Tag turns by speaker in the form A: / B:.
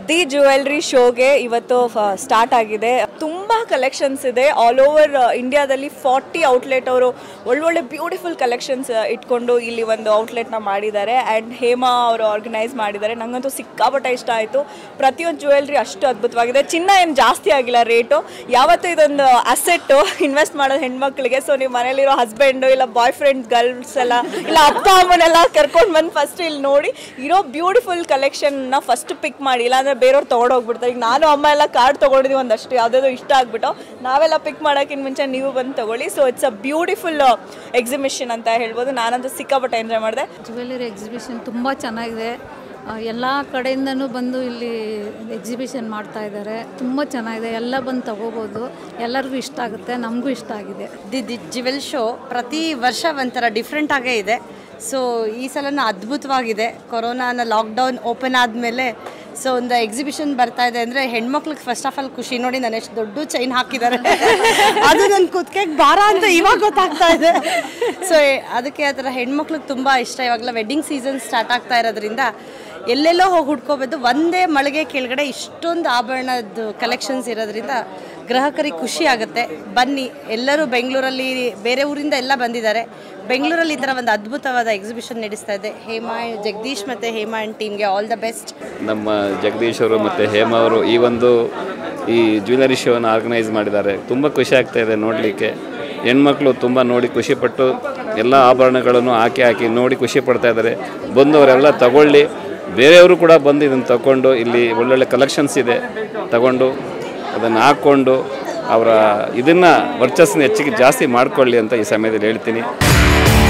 A: the jewellery ಶೋಗೆ ಇವತ್ತು start ಆಗಿದೆ ತುಂಬ ಕಲೆಕ್ಷನ್ಸ್ ಇದೆ ಆಲ್ ಓವರ್ ಇಂಡಿಯಾದಲ್ಲಿ ಫಾರ್ಟಿ ಔಟ್ಲೆಟ್ ಅವರು ಒಳ್ಳೊಳ್ಳೆ ಬ್ಯೂಟಿಫುಲ್ ಕಲೆಕ್ಷನ್ಸ್ ಇಟ್ಕೊಂಡು ಇಲ್ಲಿ ಒಂದು ಔಟ್ಲೆಟ್ನ ಮಾಡಿದ್ದಾರೆ ಆ್ಯಂಡ್ ಹೇಮಾ ಅವರು ಆರ್ಗನೈಸ್ ಮಾಡಿದ್ದಾರೆ ನನಗಂತೂ ಸಿಕ್ಕಾಪಟ್ಟೆ ಇಷ್ಟ ಆಯಿತು ಪ್ರತಿಯೊಂದು ಜ್ಯುವೆಲ್ರಿ ಅಷ್ಟು ಅದ್ಭುತವಾಗಿದೆ ಚಿನ್ನ ಏನು ಜಾಸ್ತಿ ಆಗಿಲ್ಲ ರೇಟು ಯಾವತ್ತೂ ಇದೊಂದು ಅಸೆಟ್ಟು ಇನ್ವೆಸ್ಟ್ ಮಾಡೋದು ಹೆಣ್ಮಕ್ಳಿಗೆ ಸೊ ನೀವು ಮನೇಲಿರೋ ಹಸ್ಬೆಂಡು ಇಲ್ಲ ಬಾಯ್ ಫ್ರೆಂಡ್ ಗರ್ಲ್ಸ್ ಎಲ್ಲ ಇಲ್ಲ ಅಪ್ಪ ಅಮ್ಮನೆಲ್ಲ ಕರ್ಕೊಂಡು ಬಂದು ಫಸ್ಟ್ ಇಲ್ಲಿ ನೋಡಿ ಇರೋ ಬ್ಯೂಟಿಫುಲ್ ಕಲೆಕ್ಷನ್ನ ಫಸ್ಟ್ ಪಿಕ್ ಮಾಡಿ ಇಲ್ಲಾಂದ್ರೆ ಬೇರೆಯವ್ರು ತೊಗೊಂಡೋಗ್ಬಿಡ್ತಾರೆ ಈಗ ನಾನು ಅಮ್ಮ ಎಲ್ಲ ಕಾರ್ಡ್ ತೊಗೊಂಡಿದ್ದೀವಿ ಒಂದಷ್ಟು ಯಾವುದಾದ್ರು ಇಷ್ಟ ಆಗ್ಬಿಟ್ಟು ನಾವೆಲ್ಲ ಪಿಕ್ ಮಾಡೋಕ್ಕಿಂತ ಮುಂಚೆ ನೀವು ಬಂದು ತಗೊಳ್ಳಿ so it's a beautiful exhibition ಅಂತ ಹೇಳ್ಬೋದು ನಾನಂತೂ ಸಿಕ್ಕಾಪಟ್ಟೆ ಎಂಜಾಯ್ ಮಾಡಿದೆ
B: ಜ್ಯುವೆಲರಿ ಎಕ್ಸಿಬಿಷನ್ ತುಂಬ ಚೆನ್ನಾಗಿದೆ ಎಲ್ಲ ಕಡೆಯಿಂದನೂ ಬಂದು ಇಲ್ಲಿ ಎಕ್ಸಿಬಿಷನ್ ಮಾಡ್ತಾ ಇದ್ದಾರೆ ತುಂಬ ಚೆನ್ನಾಗಿದೆ ಎಲ್ಲ ಬಂದು ತಗೋಬೋದು ಎಲ್ಲರಿಗೂ ಇಷ್ಟ ಆಗುತ್ತೆ ನಮಗೂ ಇಷ್ಟ ಆಗಿದೆ
C: ದಿ ದಿ ಜಿವೆಲ್ ಶೋ ಪ್ರತಿ ವರ್ಷ ಒಂಥರ ಡಿಫ್ರೆಂಟ್ ಆಗೇ ಇದೆ ಸೊ ಈ ಸಲನ ಅದ್ಭುತವಾಗಿದೆ ಕೊರೋನಾನ ಲಾಕ್ಡೌನ್ ಓಪನ್ ಆದಮೇಲೆ ಸೊ ಒಂದು ಎಕ್ಸಿಬಿಷನ್ ಬರ್ತಾ ಇದೆ ಅಂದರೆ ಹೆಣ್ಮಕ್ಳಿಗೆ ಫಸ್ಟ್ ಆಫ್ ಆಲ್ ಖುಷಿ ನೋಡಿ ನಾನು ಎಷ್ಟು ದೊಡ್ಡ ಚೈನ್ ಹಾಕಿದ್ದಾರೆ ಅದು ನನ್ನ ಕುತ್ತಿಗೆಗೆ ಭಾರ ಅಂತ ಇವಾಗ ಗೊತ್ತಾಗ್ತಾ ಇದೆ ಸೊ ಅದಕ್ಕೆ ಆ ಥರ ಹೆಣ್ಮಕ್ಳಿಗೆ ತುಂಬ ಇಷ್ಟ ಇವಾಗಲ ವೆಡ್ಡಿಂಗ್ ಸೀಸನ್ ಸ್ಟಾರ್ಟ್ ಆಗ್ತಾ ಇರೋದ್ರಿಂದ ಎಲ್ಲೆಲ್ಲೋ ಹೋಗಿ ಹುಡ್ಕೋಬೋದು ಒಂದೇ ಮಳಿಗೆ ಕೆಳಗಡೆ ಇಷ್ಟೊಂದು ಆಭರಣದ ಕಲೆಕ್ಷನ್ಸ್ ಇರೋದ್ರಿಂದ ಗ್ರಾಹಕರಿಗೆ ಖುಷಿ ಆಗುತ್ತೆ ಬನ್ನಿ ಎಲ್ಲರೂ ಬೆಂಗಳೂರಲ್ಲಿ ಬೇರೆ ಊರಿಂದ ಎಲ್ಲ ಬಂದಿದ್ದಾರೆ ಬೆಂಗಳೂರಲ್ಲಿ ಈ ಥರ ಒಂದು ಅದ್ಭುತವಾದ ಎಕ್ಸಿಬಿಷನ್ ನಡೆಸ್ತಾ ಇದೆ ಹೇಮಾ ಜಗದೀಶ್ ಮತ್ತು ಹೇಮಾ ಆ್ಯಂಡ್ ಟೀಮ್ಗೆ ಆಲ್ ದ ಬೆಸ್ಟ್
D: ನಮ್ಮ ಜಗದೀಶ್ ಅವರು ಮತ್ತು ಹೇಮಾ ಅವರು ಈ ಒಂದು ಈ ಜ್ಯುವೆಲರಿ ಶೋನ ಆರ್ಗನೈಸ್ ಮಾಡಿದ್ದಾರೆ ತುಂಬ ಖುಷಿ ಆಗ್ತಾ ಇದೆ ನೋಡಲಿಕ್ಕೆ ಹೆಣ್ಮಕ್ಳು ತುಂಬ ನೋಡಿ ಖುಷಿಪಟ್ಟು ಎಲ್ಲ ಆಭರಣಗಳನ್ನು ಹಾಕಿ ಹಾಕಿ ನೋಡಿ ಖುಷಿ ಪಡ್ತಾ ಇದ್ದಾರೆ ಬಂದವರೆಲ್ಲ ತಗೊಳ್ಳಿ ಬೇರೆಯವರು ಕೂಡ ಬಂದು ಇದನ್ನು ತಗೊಂಡು ಇಲ್ಲಿ ಒಳ್ಳೊಳ್ಳೆ ಕಲೆಕ್ಷನ್ಸ್ ಇದೆ ತಗೊಂಡು ಅದನ್ನು ಹಾಕ್ಕೊಂಡು ಅವರ ಇದನ್ನು ವರ್ಚಸ್ಸನ್ನ ಹೆಚ್ಚಿಗೆ ಜಾಸ್ತಿ ಮಾಡಿಕೊಳ್ಳಿ ಅಂತ ಈ ಸಮಯದಲ್ಲಿ ಹೇಳ್ತೀನಿ